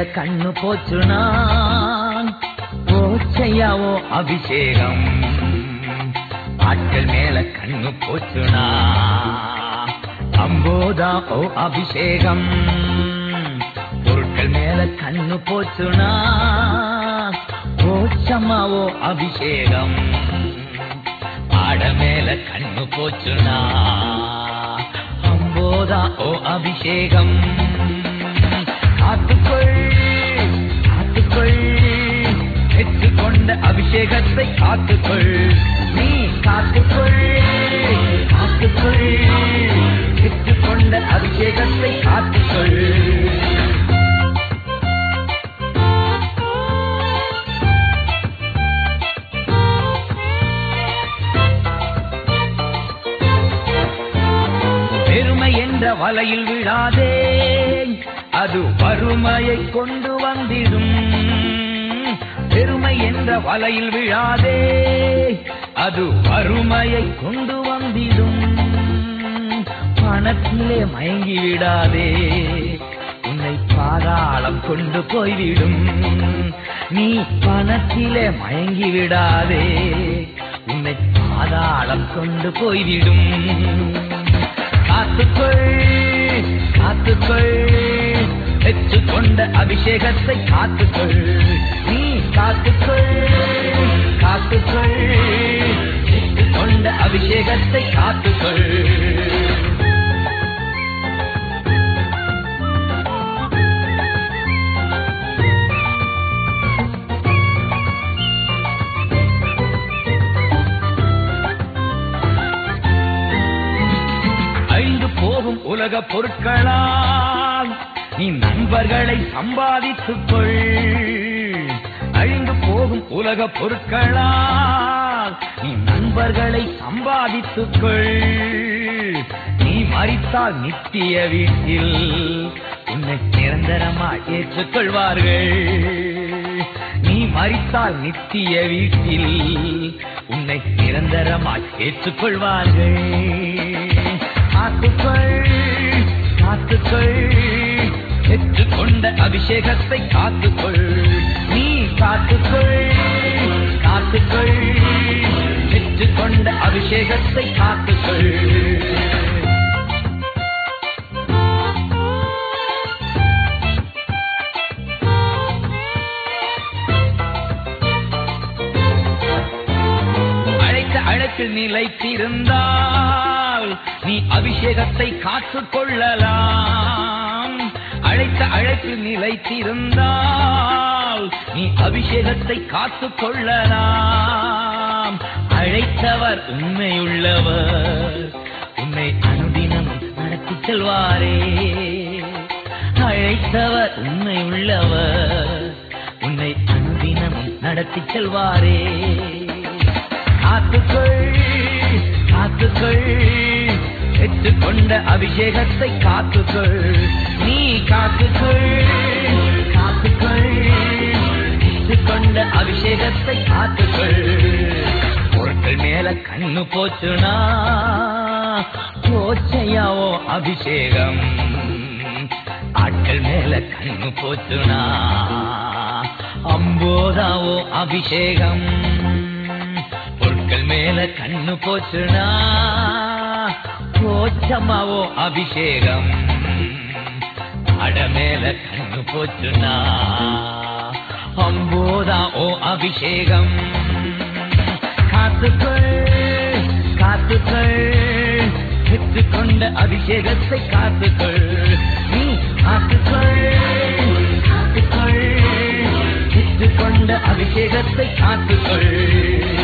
கண்ணு போச்சுனா போச்சையாவோ அபிஷேகம் ஆட்கள் மேல கண்ணு போச்சுனா அம்போதா ஓ அபிஷேகம் பொருட்கள் மேல கண்ணு போச்சுனா போச்சம்மாவோ அபிஷேகம் ஆட மேல கண்ணு போச்சுனா அம்போதா ஓ அபிஷேகம் காத்துக்கொள் காத்துக்கொள் பெற்றுக்கொண்ட அபிஷேகத்தை காத்துக்கொள் நீ காத்துக்கொள் காத்துக்கொள் பெற்றுக்கொண்ட அபிஷேகத்தை காத்துக்கொள் பெருமை என்ற வலையில் விழாதே அது வறுமையை கொண்டு வந்திடும் பெருமை என்ற வலையில் விழாதே அது வறுமையை கொண்டு வந்திடும் பணத்திலே மயங்கி விடாதே உன்னை பாதாளம் கொண்டு போய்விடும் நீ பணத்திலே மயங்கி விடாதே உன்னை பாதாளம் கொண்டு போய்விடும் காத்துக்கொள் காத்துக்கொள் பெற்றுக்கொண்ட அபிஷேகத்தை காத்துக்கொள் நீ காத்துக்கொள் காத்துக்கொள் பெற்றுக்கொண்ட அபிஷேகத்தை காத்துக்கொள் அழிந்து போகும் உலக பொருட்களால் நீ நண்பர்களை சம்பாதித்துக் கொள் அழிந்து போகும் உலக பொருட்களால் நீ நண்பர்களை சம்பாதித்துக் கொள் நீ மறித்தால் நித்திய வீட்டில் உன்னை நிரந்தரமாய் ஏற்றுக்கொள்வார்கள் நீ மறித்தால் நித்திய வீட்டில் உன்னை நிரந்தரமாய் ஏற்றுக்கொள்வார்கள் காத்துக்கொள் காத்துக்கொள் பெற்றுக்கொண்ட அபிஷேகத்தை காத்துக்கொள் நீ காத்துக்கொள் காத்துக்கொள் பெற்றுக்கொண்ட அபிஷேகத்தை காத்துக்கொள் அழைத்த அழைப்பில் நிலைத்திருந்தால் நீ அபிஷேகத்தை காத்துக் கொள்ளலாம் அழைத்த அழைப்பில் நிலைத்திருந்தால் நீ அபிஷேகத்தை காத்துக் கொள்ளலாம் அழைத்தவர் உண்மையுள்ளவர் உன்னை அனுதினம் நடத்தி செல்வாரே அழைத்தவர் உண்மையுள்ளவர் உன்னை அனுதினமும் நடத்தி செல்வாரே காத்துக்கொள் காத்துக்கொள் பெற்றுக்கொண்ட அபிஷேகத்தை காத்துக்கொள் நீ காத்துக்கொள் காத்துக்கொள் பெற்றுக்கொண்ட அபிஷேகத்தை காத்துக்கொள் பொருட்கள் மேல கண்ணு போச்சுனா போச்சையாவோ அபிஷேகம் ஆட்கள் மேல கண்ணு போச்சுனா அம்போதாவோ அபிஷேகம் பொருட்கள் மேல கண்ணு போச்சுனா போச்சம்மாவோ அபிஷேகம் அட மேல கண்ணு போச்சுனா அம்போதா ஓ அபிஷேகம் காத்துக்கொள் காத்துக்கொள் பெற்றுக்கொண்ட அபிஷேகத்தை காத்துக்கொள் நீ காத்துக்கொள் காத்துக்கொள் பெற்றுக்கொண்ட அபிஷேகத்தை காத்துக்கொள்